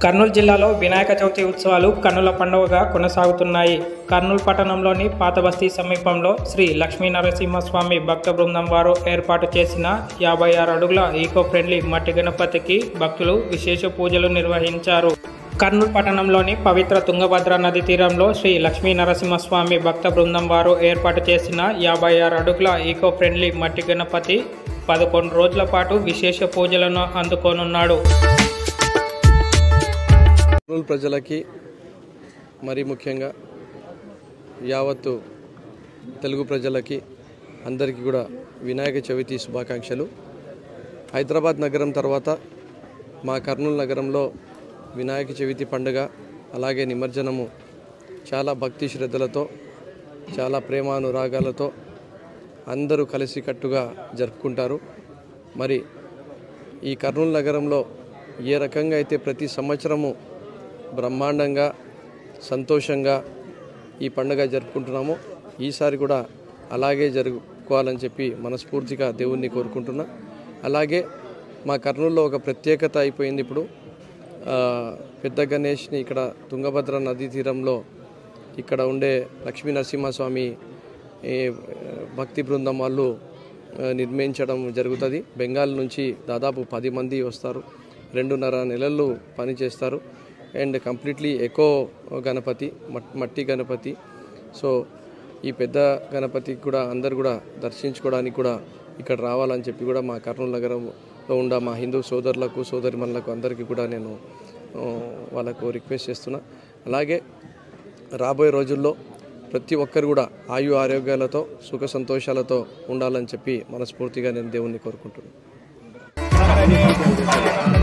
కర్నూలు జిల్లాలో వినాయక చవితి ఉత్సవాలు కన్నుల పండుగగా కొనసాగుతున్నాయి కర్నూలు పట్టణంలోని పాత బస్తీ సమీపంలో శ్రీ లక్ష్మీ నరసింహస్వామి భక్త బృందం వారు ఏర్పాటు చేసిన యాభై ఆరు అడుగుల ఈకో ఫ్రెండ్లీ మట్టి గణపతికి భక్తులు విశేష పూజలు నిర్వహించారు కర్నూలు పట్టణంలోని పవిత్ర తుంగభద్ర నది తీరంలో శ్రీ లక్ష్మీ నరసింహస్వామి భక్త బృందం వారు ఏర్పాటు చేసిన యాభై ఆరు అడుగుల ఈకో ఫ్రెండ్లీ మట్టి గణపతి పదకొండు రోజుల పాటు విశేష పూజలను అందుకోనున్నాడు కర్నూలు ప్రజలకి మరి ముఖ్యంగా యావత్తు తెలుగు ప్రజలకి అందరికీ కూడా వినాయక చవితి శుభాకాంక్షలు హైదరాబాద్ నగరం తర్వాత మా కర్నూలు నగరంలో వినాయక చవితి పండుగ అలాగే నిమజ్జనము చాలా భక్తి శ్రద్ధలతో చాలా ప్రేమానురాగాలతో అందరూ కలిసికట్టుగా జరుపుకుంటారు మరి ఈ కర్నూలు నగరంలో ఏ రకంగా అయితే ప్రతి సంవత్సరము బ్రహ్మాండంగా సంతోషంగా ఈ పండుగ జరుపుకుంటున్నామో ఈసారి కూడా అలాగే జరుపుకోవాలని చెప్పి మనస్ఫూర్తిగా దేవుణ్ణి కోరుకుంటున్నా అలాగే మా కర్నూలులో ఒక ప్రత్యేకత అయిపోయింది ఇప్పుడు ఆ, పెద్ద గణేష్ని ఇక్కడ తుంగభద్ర నదీ తీరంలో ఇక్కడ ఉండే లక్ష్మీ నరసింహస్వామి ఈ, భక్తి బృందం వాళ్ళు ఆ, నిర్మించడం జరుగుతుంది బెంగాల్ నుంచి దాదాపు పది మంది వస్తారు రెండున్నర నెలలు పని చేస్తారు అండ్ కంప్లీట్లీ ఎకో గణపతి మట్- మట్టి గణపతి సో ఈ పెద్ద గణపతికి కూడా అందరు కూడా దర్శించుకోవడానికి కూడా ఇక్కడ రావాలని చెప్పి కూడా మా కర్నూలు నగరంలో ఉన్న మా హిందూ సోదరులకు సోదరిమణులకు అందరికీ కూడా నేను ఆ, వాళ్ళకు రిక్వెస్ట్ చేస్తున్నా అలాగే రాబోయే రోజుల్లో ప్రతి ఒక్కరు కూడా ఆయు ఆరోగ్యాలతో సుఖ సంతోషాలతో ఉండాలని చెప్పి మనస్ఫూర్తిగా నేను దేవుణ్ణి కోరుకుంటున్నాను